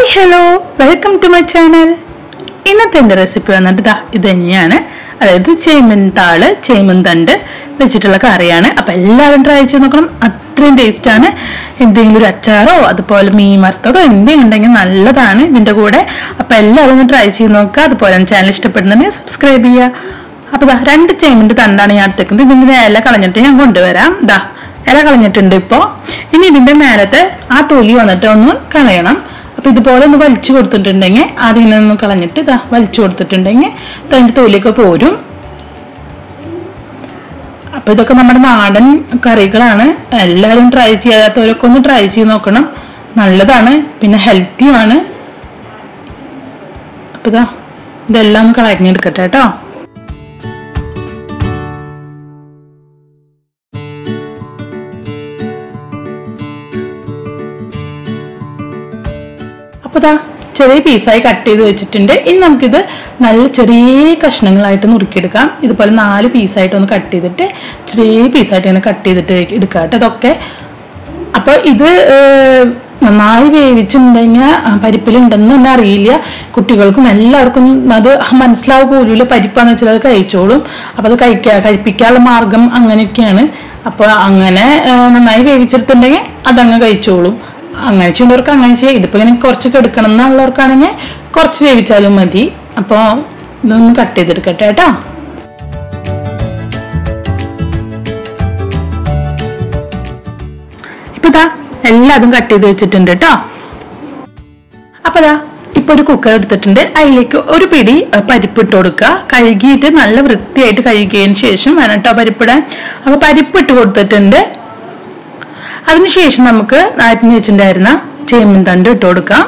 hello welcome to my channel ഇന്നത്തെ എൻ്റെ recipe വന്നിട്ട് ദാ ഇത് തന്നെയാണ് അതായത് ചേമന്താള് ചേമന്തണ്ട് വെച്ചിട്ടുള്ള കറിയാണ് അപ്പം എല്ലാവരും ട്രൈ ചെയ്ത് നോക്കണം അത്രയും ടേസ്റ്റാണ് എന്തെങ്കിലും ഒരു അച്ചാറോ അതുപോലെ മീൻ വറുത്തതോ എന്തെങ്കിലും ഉണ്ടെങ്കിൽ നല്ലതാണ് ഇതിൻ്റെ കൂടെ അപ്പം എല്ലാവരും ഒന്ന് ട്രൈ ചെയ്ത് നോക്കുക അതുപോലെ ചാനൽ ഇഷ്ടപ്പെടുന്നുണ്ടെങ്കിൽ സബ്സ്ക്രൈബ് ചെയ്യുക അപ്പോൾ ദാ രണ്ട് ചേമ്പിൻ്റെ തണ്ടാണ് ഞാൻ എടുത്തേക്കുന്നത് ഇതിൻ്റെ ഇല കളഞ്ഞിട്ട് ഞാൻ കൊണ്ടുവരാം ദാ ഇല കളഞ്ഞിട്ടുണ്ട് ഇപ്പോൾ ഇനി ഇതിൻ്റെ മേലത്തെ ആ തൊലി വന്നിട്ട് ഒന്ന് കളയണം അപ്പൊ ഇതുപോലെ ഒന്ന് വലിച്ചു കൊടുത്തിട്ടുണ്ടെങ്കിൽ ആദ്യം ഇങ്ങനെ ഒന്ന് കളഞ്ഞിട്ട് ഇതാ വലിച്ചു കൊടുത്തിട്ടുണ്ടെങ്കിൽ അതിൻ്റെ തൊലിയൊക്കെ പോരും അപ്പൊ ഇതൊക്കെ നമ്മുടെ നാടൻ കറികളാണ് എല്ലാവരും ട്രൈ ചെയ്യാത്തവരൊക്കെ ഒന്ന് ട്രൈ ചെയ്ത് നോക്കണം നല്ലതാണ് പിന്നെ ഹെൽത്തിയുമാണ് അപ്പൊ ഇതാ ഇതെല്ലാം ഒന്ന് കളഞ്ഞെടുക്കട്ടെ കേട്ടോ അപ്പോൾ ദാ ചെറിയ പീസായി കട്ട് ചെയ്ത് വെച്ചിട്ടുണ്ട് ഇനി നമുക്കിത് നല്ല ചെറിയ കഷ്ണങ്ങളായിട്ട് നുറുക്കിയെടുക്കാം ഇതുപോലെ നാല് പീസായിട്ട് ഒന്ന് കട്ട് ചെയ്തിട്ട് ചെറിയ പീസായിട്ട് ഇങ്ങനെ കട്ട് ചെയ്തിട്ട് എടുക്കാം കേട്ടോ ഇതൊക്കെ അപ്പോൾ ഇത് ഏർ, നന്നായി വേവിച്ചിട്ടുണ്ടെങ്കിൽ പരിപ്പിലുണ്ടെന്ന് തന്നെ അറിയില്ല കുട്ടികൾക്കും എല്ലാവർക്കും അത് മനസ്സിലാവുക പോലുമില്ല പരിപ്പാന്ന് വെച്ചാൽ അത് കഴിച്ചോളും അപ്പോൾ അത് കഴിക്കുക കഴിപ്പിക്കാനുള്ള മാർഗം അങ്ങനെയൊക്കെയാണ് അപ്പോൾ അങ്ങനെ ഏർ, നന്നായി വേവിച്ചെടുത്തിട്ടുണ്ടെങ്കിൽ അതങ്ങ് കഴിച്ചോളും അങ്ങനെ ചെയ്യുന്നവർക്ക് അങ്ങനെ ചെയ്യാം ഇതിപ്പോൾ ഇങ്ങനെ കുറച്ച് കെടുക്കണം എന്നുള്ളവർക്കാണെങ്കിൽ കുറച്ച് വേവിച്ചാലും മതി അപ്പോൾ ഇതൊന്ന് കട്ട് ചെയ്തെടുക്കട്ടെ കേട്ടോ ഇപ്പൊ ദാ എല്ലാതും കട്ട് ചെയ്ത് വെച്ചിട്ടുണ്ട് കേട്ടോ അപ്പൊ ദാ ഇപ്പൊ ഒരു കുക്കർ എടുത്തിട്ടുണ്ട് അതിലേക്ക് ഒരു പിടി അഹ്, പരിപ്പ് ഇട്ട് കൊടുക്കുക കഴുകിയിട്ട് നല്ല വൃത്തിയായിട്ട് കഴുകിയതിന് ശേഷം വേണം കേട്ടോ പരിപ്പിടാൻ അപ്പൊ പരിപ്പ് ഇട്ട് കൊടുത്തിട്ടുണ്ട് അതിനുശേഷം നമുക്ക് അരിഞ്ഞു വെച്ചിട്ടുണ്ടായിരുന്ന ചേമ്പിൻ തണ്ട് ഇട്ട് കൊടുക്കാം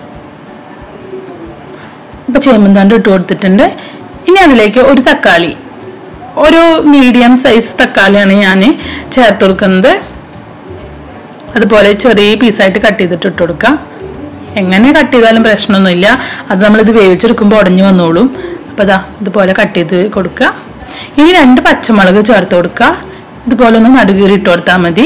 ഇപ്പൊ ചേമ്പിൻ തണ്ട് ഇട്ട് കൊടുത്തിട്ടുണ്ട് ഇനി അതിലേക്ക് ഒരു തക്കാളി ഒരു മീഡിയം സൈസ് തക്കാളിയാണ് ഞാൻ ചേർത്ത് കൊടുക്കുന്നത് അതുപോലെ ചെറിയ പീസായിട്ട് കട്ട് ചെയ്തിട്ട് ഇട്ട് കൊടുക്കാം എങ്ങനെ കട്ട് ചെയ്താലും പ്രശ്നമൊന്നുമില്ല അത് നമ്മളിത് വേവിച്ചെടുക്കുമ്പോൾ ഉടഞ്ഞു വന്നോളും അപ്പോൾ ഇതാ ഇതുപോലെ കട്ട് ചെയ്ത് കൊടുക്കുക ഇനി രണ്ട് പച്ചമുളക് ചേർത്ത് കൊടുക്കുക ഇതുപോലെ ഒന്ന് നടുകീറി ഇട്ട് കൊടുത്താൽ മതി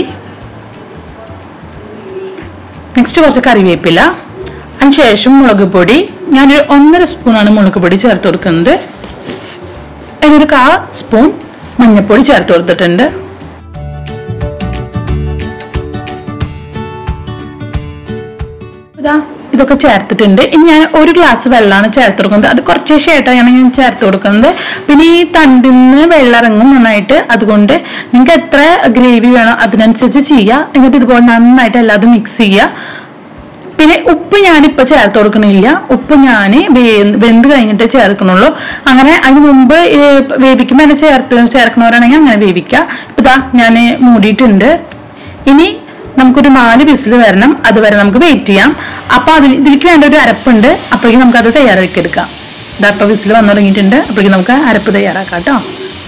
നെക്സ്റ്റ് കുറച്ച് കറിവേപ്പില അതിനുശേഷം മുളക് പൊടി ഞാനൊരു ഒന്നര സ്പൂണാണ് മുളക് പൊടി ചേർത്ത് കൊടുക്കുന്നത് അതിനൊരു കാ സ്പൂൺ മഞ്ഞൾപ്പൊടി ചേർത്ത് കൊടുത്തിട്ടുണ്ട് ഇതാ ഇതൊക്കെ ചേർത്തിട്ടുണ്ട് ഇനി ഞാൻ ഒരു ഗ്ലാസ് വെള്ളമാണ് ചേർത്ത് കൊടുക്കുന്നത് അത് കുറച്ച് ശേഷമായിട്ടാണ് ഞാൻ ചേർത്ത് കൊടുക്കുന്നത് പിന്നെ ഈ തണ്ടിൽ നിന്ന് വെള്ളം ഇറങ്ങും നന്നായിട്ട് അതുകൊണ്ട് നിങ്ങൾക്ക് എത്ര ഗ്രേവി വേണോ അതിനനുസരിച്ച് ചെയ്യുക എന്നിട്ട് ഇതുപോലെ നന്നായിട്ട് എല്ലാതും മിക്സ് ചെയ്യുക പിന്നെ ഉപ്പ് ഞാനിപ്പോൾ ചേർത്ത് കൊടുക്കണില്ല ഉപ്പ് ഞാൻ വെന്ത് കഴിഞ്ഞിട്ട് ചേർക്കണുള്ളൂ അങ്ങനെ അതിന് മുമ്പ് ഈ വേവിക്കുമ്പോൾ തന്നെ ചേർത്ത് ചേർക്കണവരാണെങ്കിൽ അങ്ങനെ വേവിക്കുക ഇപ്പം ഇതാ ഞാൻ മൂടിയിട്ടുണ്ട് ഇനി നമുക്കൊരു നാല് വിസിൽ വരണം അതുവരെ നമുക്ക് വെയിറ്റ് ചെയ്യാം അപ്പോൾ അതിൽ ഇതിലേക്ക് വേണ്ട ഒരു അരപ്പുണ്ട് അപ്പോഴേക്കും നമുക്ക് അത് തയ്യാറാക്കി എടുക്കാം ഇതാ ഇപ്പോൾ വിസിൽ വന്നു തുടങ്ങിയിട്ടുണ്ട് അപ്പോഴേക്കും നമുക്ക് അരപ്പ് തയ്യാറാക്കാം കേട്ടോ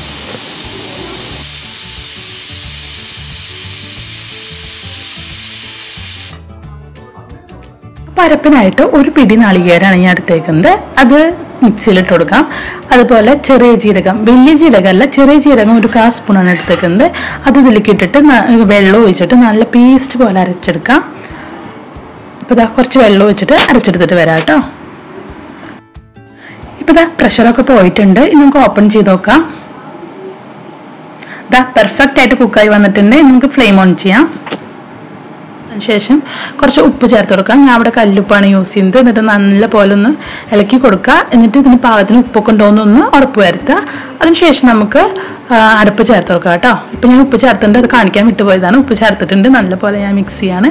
പരപ്പിനായിട്ട് ഒരു പിടി നാളികേരാണ് ഞാൻ എടുത്തേക്കുന്നത് അത് മിക്സിയിലിട്ട് കൊടുക്കാം അതുപോലെ ചെറിയ ജീരകം വലിയ ജീരകമല്ല ചെറിയ ജീരകം ഒരു കാ സ്പൂണാണ് എടുത്തേക്കുന്നത് അത് ഇതിലേക്ക് ഇട്ടിട്ട് ന- വെള്ളം ഒഴിച്ചിട്ട് നല്ല പേസ്റ്റ് പോലെ അരച്ചെടുക്കാം അപ്പോൾ ഇതാ കുറച്ച് വെള്ളം ഒഴിച്ചിട്ട് അരച്ചെടുത്തിട്ട് വരാം കേട്ടോ ഇപ്പോൾ ഇതാ പ്രഷറൊക്കെ പോയിട്ടുണ്ട് ഇനി നമുക്ക് ഓപ്പൺ ചെയ്ത് നോക്കാം ഇതാ പെർഫെക്റ്റ് ആയിട്ട് കുക്കായി വന്നിട്ടുണ്ട് ഇനി നമുക്ക് ഫ്ലെയിം ഓൺ ചെയ്യാം അതിനുശേഷം കുറച്ച് ഉപ്പ് ചേർത്ത് കൊടുക്കാം ഞാൻ അവിടെ കല്ലുപ്പാണ് യൂസ് ചെയ്യുന്നത് എന്നിട്ട് നല്ല പോലെ ഒന്ന് ഇളക്കി കൊടുക്കുക എന്നിട്ട് ഇതിന് പാകത്തിന് ഉപ്പൊക്കെ ഉണ്ടോയെന്നൊന്ന് ഉറപ്പ് വരുത്തുക അതിനുശേഷം നമുക്ക് ആ, അരപ്പ് ചേർത്ത് കൊടുക്കാം കേട്ടോ ഇപ്പം ഞാൻ ഉപ്പ് ചേർത്തിട്ടുണ്ട് അത് കാണിക്കാൻ വിട്ടുപോയതാണ് ഉപ്പ് ചേർത്തിട്ടുണ്ട് നല്ല പോലെ ഞാൻ മിക്സ് ചെയ്യാണ്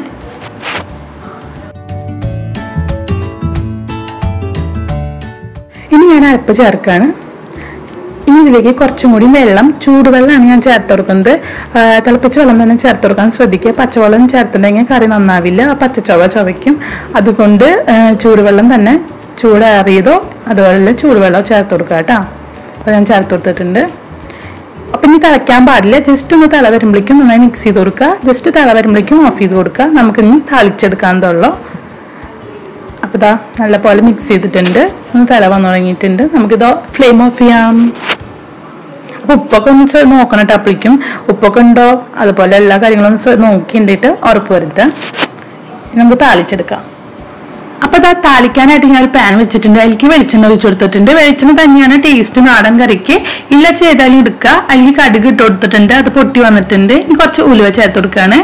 ഇനി ഞാൻ അരപ്പ് ചേർക്കുകയാണ് ഇനി ഇതിലേക്ക് കുറച്ചും കൂടി വെള്ളം ചൂടുവെള്ളമാണ് ഞാൻ ചേർത്ത് കൊടുക്കുന്നത് ആ, തിളപ്പിച്ച വെള്ളം തന്നെ ചേർത്ത് കൊടുക്കാൻ ശ്രദ്ധിക്കുക പച്ചവെള്ളം ചേർത്തിട്ടുണ്ടെങ്കിൽ കറി നന്നാവില്ല ആ പച്ചച്ചവ ചവയ്ക്കും അതുകൊണ്ട് ആ, ചൂടുവെള്ളം തന്നെ ചൂടേറിയതോ അതുപോലെ ചൂടുവെള്ളമോ ചേർത്ത് കൊടുക്കുക കേട്ടോ അപ്പോൾ ഞാൻ ചേർത്ത് കൊടുത്തിട്ടുണ്ട് അപ്പം ഇനി തിളയ്ക്കാൻ പാടില്ല ജസ്റ്റ് ഒന്ന് തിള വരുമ്പോഴേക്കും നന്നായി മിക്സ് ചെയ്ത് കൊടുക്കുക ജസ്റ്റ് തിള വരുമ്പോഴേക്കും ഓഫ് ചെയ്ത് കൊടുക്കുക നമുക്കിനി താളിച്ചെടുക്കാന്നുള്ളൂ അപ്പോൾ ഇതാ നല്ല പോലെ മിക്സ് ചെയ്തിട്ടുണ്ട് ഒന്ന് തിള വന്നു തുടങ്ങിയിട്ടുണ്ട് നമുക്കിത് ഫ്ലെയിം ഓഫ് ചെയ്യാം അപ്പോൾ ഉപ്പൊക്കെ ഒന്ന് ശ്ര- നോക്കണം കേട്ടോ അപ്പോഴേക്കും ഉപ്പൊക്കെ ഉണ്ടോ അതുപോലെ എല്ലാ കാര്യങ്ങളും ഒന്ന് ശ്ര- നോക്കി ഉണ്ടിട്ട് ഉറപ്പ് വരുത്തുക ഇനി നമുക്ക് താളിച്ചെടുക്കാം അപ്പൊ ഇതാ താളിക്കാനായിട്ട് ഞാൻ ഒരു പാൻ വെച്ചിട്ടുണ്ട് അതിലേക്ക് വെളിച്ചെണ്ണ ഒഴിച്ചു കൊടുത്തിട്ടുണ്ട് വെളിച്ചെണ്ണ തന്നെയാണ് ടേസ്റ്റ് നാടൻ കറിക്ക് ഇല്ല ചെയ്താലും എടുക്കുക അല്ലെങ്കിൽ കടുക് ഇട്ട് കൊടുത്തിട്ടുണ്ട് അത് പൊട്ടി വന്നിട്ടുണ്ട് ഇനി കുറച്ച് ഉലുവ ചേർത്ത് കൊടുക്കുകയാണ്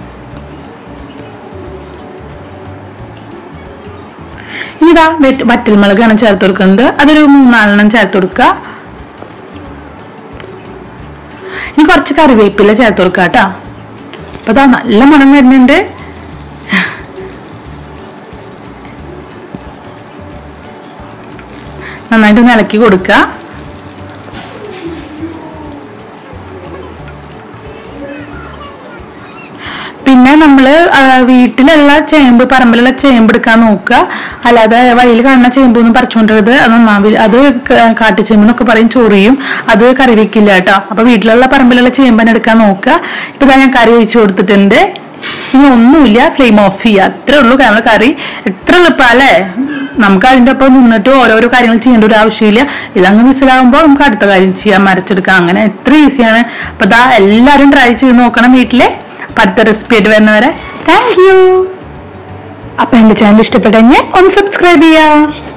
ഇതാ വെറ്റ് വറ്റൽമുളകാണ് ചേർത്ത് കൊടുക്കുന്നത് അതൊരു മൂന്നാലെണ്ണം ചേർത്ത് കൊടുക്കുക ഇനി കുറച്ച് കറിവേപ്പില ചേർത്ത് കൊടുക്കുക കേട്ടോ അപ്പൊ അതാ നല്ല മണം വരുന്നുണ്ട് നന്നായിട്ട് ഒന്ന് ഇളക്കി കൊടുക്കുക പിന്നെ നമ്മൾ വീട്ടിലുള്ള ചേമ്പ് പറമ്പിലുള്ള ചേമ്പ് എടുക്കാൻ നോക്കുക അല്ലാതെ വഴിയിൽ കാണുന്ന ചേമ്പൊന്നും പറിച്ചുകൊണ്ടിരുന്നത് അത് നന്നാവില്ല അത് ക- കാട്ടുചേമ്പ് എന്നൊക്കെ പറയും ചൊറിയും അത് കറി വെക്കില്ല കേട്ടോ അപ്പൊ വീട്ടിലുള്ള പറമ്പിലുള്ള ചേമ്പനെ എടുക്കാൻ നോക്കുക ഇപ്പൊ ദാ ഞാൻ കറി ഒഴിച്ചു കൊടുത്തിട്ടുണ്ട് ഇനി ഒന്നുമില്ല ഫ്ലെയിം ഓഫ് ചെയ്യുക അത്രേ ഉള്ളൂ നമ്മുടെ കറി എത്ര എളുപ്പല്ലേ നമുക്ക് അതിൻ്റെ ഒപ്പം നിന്നിട്ട് ഓരോരോ കാര്യങ്ങൾ ചെയ്യേണ്ട ഒരു ആവശ്യമില്ല ഇതങ്ങ് മിസ്സിലാകുമ്പോൾ നമുക്ക് അടുത്ത കാര്യം ചെയ്യാം മരച്ചെടുക്കാം അങ്ങനെ എത്ര ഈസിയാണ് അപ്പൊ ദാ എല്ലാവരും ട്രൈ ചെയ്ത് നോക്കണം വീട്ടിലെ അപ്പൊ അടുത്ത റെസിപ്പി ആയിട്ട് വരുന്നവരെ താങ്ക് യു അപ്പൊ എന്റെ ചാനൽ ഇഷ്ടപ്പെട്ടെങ്കിൽ ഒന്ന് സബ്സ്ക്രൈബ് ചെയ്യാം